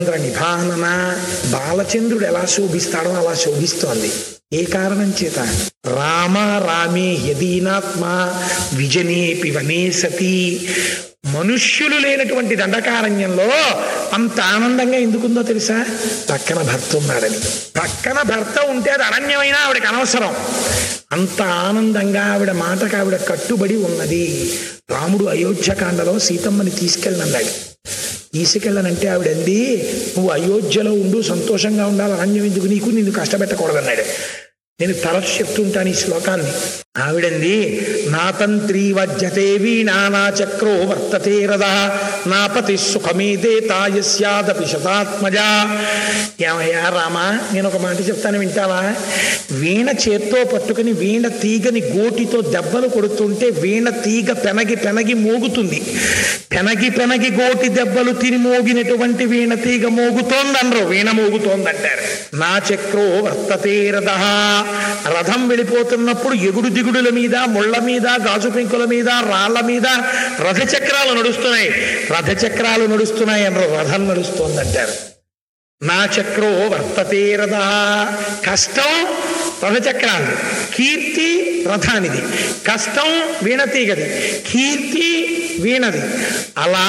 చంద్ర నిభానన బాలచంద్రుడు ఎలా శోభిస్తాడో అలా శోభిస్తోంది ఏ కారణం చేత రామ రామే యదీనాత్మ విజనేపి వనే సతి మనుష్యులు లేనటువంటి దండకారణ్యంలో అంత ఆనందంగా ఎందుకుందో తెలుసా పక్కన భర్త ఉన్నాడని పక్కన భర్త ఉంటే అది అరణ్యమైనా ఆవిడకి అనవసరం అంత ఆనందంగా ఆవిడ మాటకు ఆవిడ కట్టుబడి ఉన్నది రాముడు అయోధ్యకాండలో సీతమ్మని తీసుకెళ్ళనన్నాడు తీసుకెళ్ళనంటే ఆవిడంది నువ్వు అయోధ్యలో ఉండు సంతోషంగా ఉండాలి అరణ్యం ఎందుకు నీకు నిన్ను కష్టపెట్టకూడదన్నాడు నేను తరచు చెప్తుంటాను ఈ శ్లోకాన్ని ఆవిడంది నా తంత్రి వజ్యతే వీణా నా చక్రో వర్తతే రథ నా పతి సుఖమేదే తాయస్యాదపి శతాత్మజ ఏమయ్యా రామా నేను ఒక మాట చెప్తాను వింటావా వీణ చేత్తో పట్టుకుని వీణ తీగని గోటితో దెబ్బలు కొడుతుంటే వీణ తీగ పెనగి పెనగి మోగుతుంది పెనగి పెనగి గోటి దెబ్బలు తిని మోగినటువంటి వీణ తీగ మోగుతోందనరు వీణ మోగుతోందంటారు నా చక్రో వర్తతే రథ రథం వెళ్ళిపోతున్నప్పుడు ఎగుడు దిగుడుల మీద ముళ్ళ మీద గాజు పెంకుల మీద రాళ్ల మీద రథచక్రాలు నడుస్తున్నాయి రథచక్రాలు నడుస్తున్నాయి అన్నారు రథం నడుస్తోందంటారు నా చక్రో వర్తతే రథ కష్టం రథచక్రాలు కీర్తి రథానిది కష్టం వీణతీగది కీర్తి వీణది అలా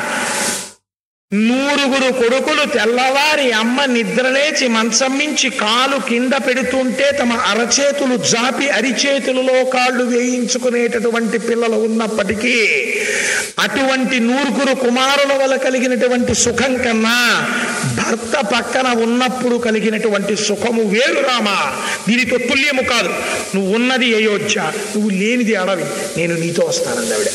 నూరుగురు కొడుకులు తెల్లవారి అమ్మ నిద్రలేచి మంచం మించి కాలు కింద పెడుతుంటే తమ అరచేతులు జాపి అరిచేతులలో కాళ్ళు వేయించుకునేటటువంటి పిల్లలు ఉన్నప్పటికీ అటువంటి నూరుగురు కుమారుల వల్ల కలిగినటువంటి సుఖం కన్నా భర్త పక్కన ఉన్నప్పుడు కలిగినటువంటి సుఖము వేరు రామా దీనితో తుల్యము కాదు నువ్వు ఉన్నది అయోధ్య నువ్వు లేనిది అడవి నేను నీతో వస్తానంది ఆవిడ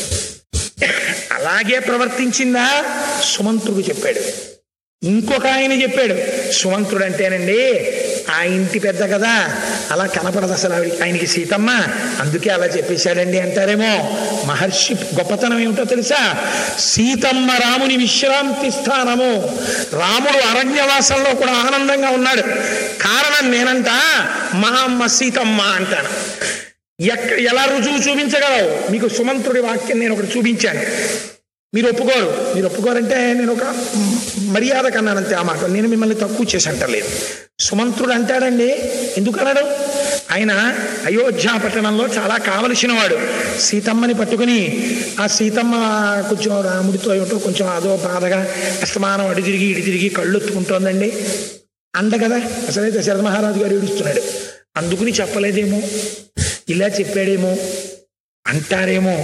అలాగే ప్రవర్తించిందా సుమంత్రుడు చెప్పాడు ఇంకొక ఆయన చెప్పాడు సుమంత్రుడు అంటేనండి ఆ ఇంటి పెద్ద కదా అలా కనపడదు అసలు ఆవిడ ఆయనకి సీతమ్మ అందుకే అలా చెప్పేశాడండి అంటారేమో మహర్షి గొప్పతనం ఏమిటో తెలుసా సీతమ్మ రాముని విశ్రాంతి స్థానము రాముడు అరణ్యవాసంలో కూడా ఆనందంగా ఉన్నాడు కారణం నేనంట మా అమ్మ సీతమ్మ అంటాను ఎక్కడ ఎలా రుజువు చూపించగలవు మీకు సుమంత్రుడి వాక్యం నేను ఒకటి చూపించాను మీరు ఒప్పుకోరు మీరు ఒప్పుకోరంటే నేను ఒక మర్యాద కన్నానంతే ఆ మాట నేను మిమ్మల్ని తక్కువ చేసి అంటలేదు సుమంత్రుడు అంటాడండి ఎందుకు అన్నాడు ఆయన అయోధ్య పట్టణంలో చాలా కావలసిన వాడు సీతమ్మని పట్టుకుని ఆ సీతమ్మ కొంచెం రాముడితో ఏమిటో కొంచెం అదో బాధగా అస్తమానం అటు తిరిగి ఇటు తిరిగి కళ్ళు ఎత్తుకుంటోందండి అండ కదా అసలైతే శరద మహారాజు గారు ఏడుస్తున్నాడు అందుకుని చెప్పలేదేమో ఇలా చెప్పాడేమో అంటారేమో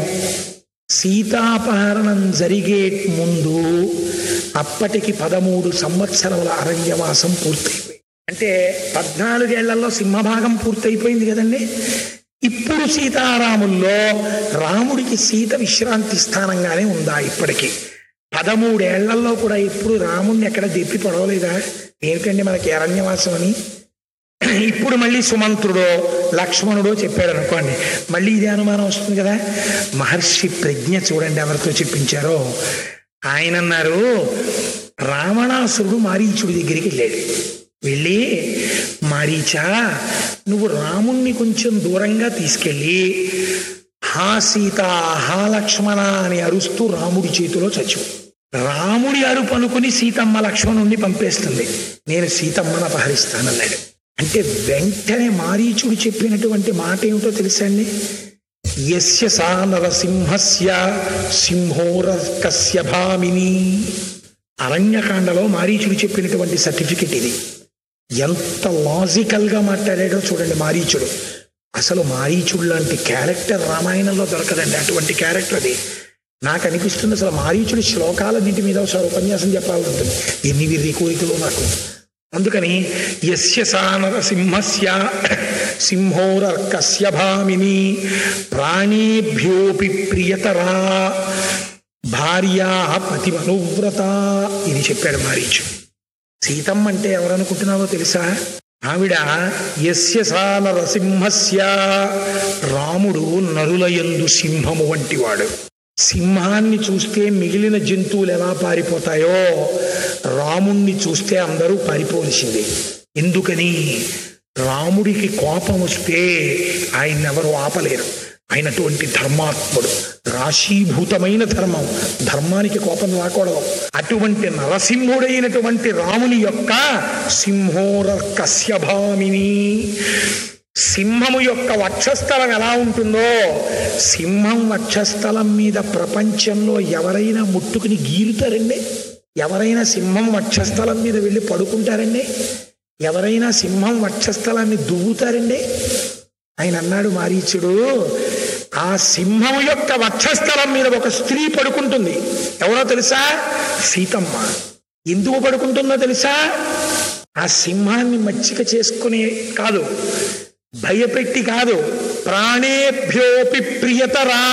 సీతాపహరణం జరిగే ముందు అప్పటికి పదమూడు సంవత్సరముల అరణ్యవాసం పూర్తయిపోయింది అంటే పద్నాలుగేళ్లలో సింహభాగం పూర్తయిపోయింది కదండి ఇప్పుడు సీతారాముల్లో రాముడికి సీత విశ్రాంతి స్థానంగానే ఉందా ఇప్పటికీ పదమూడేళ్లలో కూడా ఇప్పుడు రాముడిని ఎక్కడ దెప్పి పడవలేదా ఏమిటండి మనకి అరణ్యవాసం అని ఇప్పుడు మళ్ళీ సుమంత్రుడో లక్ష్మణుడో చెప్పాడు అనుకోండి మళ్ళీ ఇదే అనుమానం వస్తుంది కదా మహర్షి ప్రజ్ఞ చూడండి ఎవరితో చెప్పించారో ఆయన అన్నారు రావణాసురుడు మారీచుడి దగ్గరికి వెళ్ళాడు వెళ్ళి మారీచా నువ్వు రాముణ్ణి కొంచెం దూరంగా తీసుకెళ్ళి హా సీత హా లక్ష్మణ అని అరుస్తూ రాముడి చేతిలో చచ్చిపో రాముడి అరుపు అనుకుని సీతమ్మ లక్ష్మణుణ్ణి పంపేస్తుంది నేను సీతమ్మను అపహరిస్తానన్నాడు అంటే వెంటనే మారీచుడు చెప్పినటువంటి మాట ఏమిటో తెలుసా అండి యస్య సా నరసింహస్య సింహోరకస్య భామిని అరణ్యకాండలో మారీచుడు చెప్పినటువంటి సర్టిఫికెట్ ఇది ఎంత లాజికల్ గా మాట్లాడాడో చూడండి మారీచుడు అసలు మారీచుడు లాంటి క్యారెక్టర్ రామాయణంలో దొరకదండి అటువంటి క్యారెక్టర్ అది నాకు అనిపిస్తుంది అసలు మారీచుడి శ్లోకాలన్నింటి మీద ఒకసారి ఉపన్యాసం చెప్పాలని ఉంటుంది ఎన్ని విర్రి కోరికలు నాకు అందుకని యస్య సా నరసింహస్య సింహోరర్కస్య భామిని ప్రాణేభ్యోపి ప్రియతరా భార్యా పతిమనువ్రత ఇది చెప్పాడు మారీచు సీతమ్మ అంటే ఎవరనుకుంటున్నావో తెలుసా ఆవిడ యస్య సా నరసింహస్య రాముడు నరులయందు సింహము వంటివాడు సింహాన్ని చూస్తే మిగిలిన జంతువులు ఎలా పారిపోతాయో రాముణ్ణి చూస్తే అందరూ పారిపోవలసిందే ఎందుకని రాముడికి కోపం వస్తే ఆయన ఎవరు ఆపలేరు అయినటువంటి ధర్మాత్ముడు రాశీభూతమైన ధర్మం ధర్మానికి కోపం రాకూడదు అటువంటి నరసింహుడైనటువంటి రాముని యొక్క సింహోర కశ్యభామిని సింహము యొక్క వక్షస్థలం ఎలా ఉంటుందో సింహం వక్షస్థలం మీద ప్రపంచంలో ఎవరైనా ముట్టుకుని గీరుతారండి ఎవరైనా సింహం వక్షస్థలం మీద వెళ్ళి పడుకుంటారండి ఎవరైనా సింహం వక్షస్థలాన్ని దువ్వుతారండి ఆయన అన్నాడు మారీచుడు ఆ సింహం యొక్క వక్షస్థలం మీద ఒక స్త్రీ పడుకుంటుంది ఎవరో తెలుసా సీతమ్మ ఎందుకు పడుకుంటుందో తెలుసా ఆ సింహాన్ని మచ్చిక చేసుకునే కాదు భయపెట్టి కాదు ప్రాణేభ్యోపి ప్రియతరా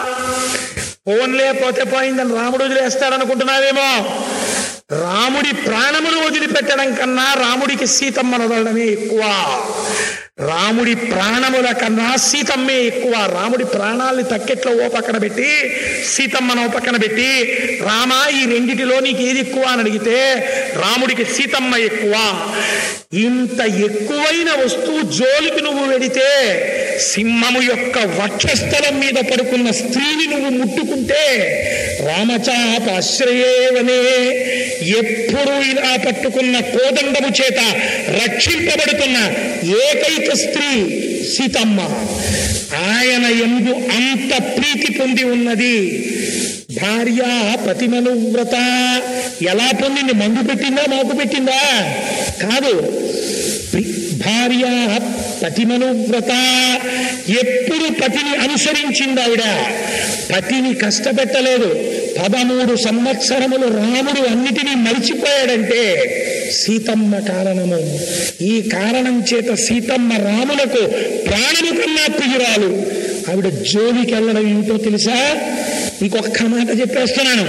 ఫోన్లే పోతే పోయిందని రాముడు వదిలేస్తాడనుకుంటున్నావేమో రాముడి ప్రాణములు వదిలిపెట్టడం కన్నా రాముడికి సీతమ్మను వదలడమే ఎక్కువ రాముడి ప్రాణముల కన్నా సీతమ్మే ఎక్కువ రాముడి ప్రాణాల్ని తక్కెట్లో ఓ పక్కన పెట్టి సీతమ్మను ఓ పక్కన పెట్టి రామా ఈ రెండిటిలో నీకు ఏది ఎక్కువ అని అడిగితే రాముడికి సీతమ్మ ఎక్కువ ఇంత ఎక్కువైన వస్తువు జోలికి నువ్వు వెడితే సింహము యొక్క వక్షస్థలం మీద పడుకున్న స్త్రీని నువ్వు ముట్టుకుంటే రామచాప ఆశ్రయేవనే ఎప్పుడు ఇలా పట్టుకున్న కోదండము చేత రక్షింపబడుతున్న ఏకైక స్త్రీ సీతమ్మ ఆయన ఎందు అంత ప్రీతి పొంది ఉన్నది భార్య పతిమనువ్రత ఎలా పొందింది మందు పెట్టిందా మాకు పెట్టిందా కాదు ప్రి- భార్య పతిమనువ్రత ఎప్పుడు పతిని అనుసరించింది ఆవిడ పతిని కష్టపెట్టలేదు పదమూడు సంవత్సరములు రాముడు అన్నిటినీ మరిచిపోయాడంటే సీతమ్మ కారణము ఈ కారణం చేత సీతమ్మ రాములకు ప్రాణము కన్నా ప్రియురాలు ఆవిడ జోలికి వెళ్ళడం ఏమిటో తెలుసా ఇంకొక్క మాట చెప్పేస్తున్నాను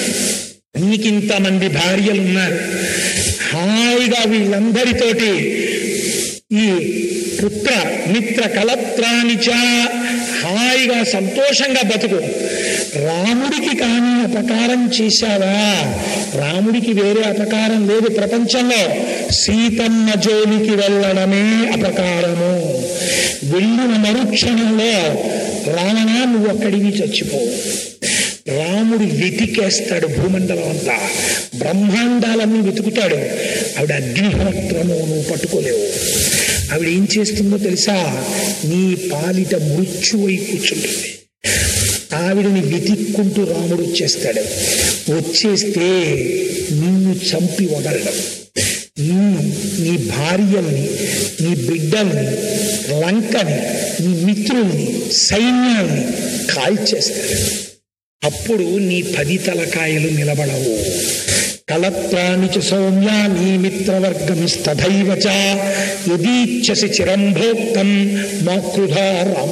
నీకింతమంది భార్యలు ఉన్నారు హాయిగా వీళ్ళందరితోటి ఈ పుత్ర మిత్ర కలత్రానిచ హాయిగా సంతోషంగా బతుకు రాముడికి కానీ అపకారం చేశావా రాముడికి వేరే అపకారం లేదు ప్రపంచంలో సీతమ్మ జోలికి వెళ్ళడమే అపకారము వెళ్ళిన మరుక్షణంలో రావణ నువ్వు అక్కడికి చచ్చిపోవు రాముడు వెతికేస్తాడు భూమండలం అంతా బ్రహ్మాండాలన్నీ వెతుకుతాడు ఆవిడ అగ్నిహోత్రము నువ్వు పట్టుకోలేవు ఆవిడ ఏం చేస్తుందో తెలుసా నీ పాలిట మృత్యువై కూర్చుంటుంది ఆవిడని వెతిక్కుంటూ రాముడు వచ్చేస్తాడు వచ్చేస్తే నిన్ను చంపి వదలడం నిన్ను నీ భార్యల్ని నీ బిడ్డల్ని లంకని నీ మిత్రుల్ని సైన్యాల్ని కాల్చేస్తాడు అప్పుడు నీ పది తలకాయలు నిలబడవు కలత్రాణి చ సౌమ్య నీ మిత్రవర్గమిస్తథైవ చ యదీచ్ఛసి చిరం భోక్తం మా కృధా రామ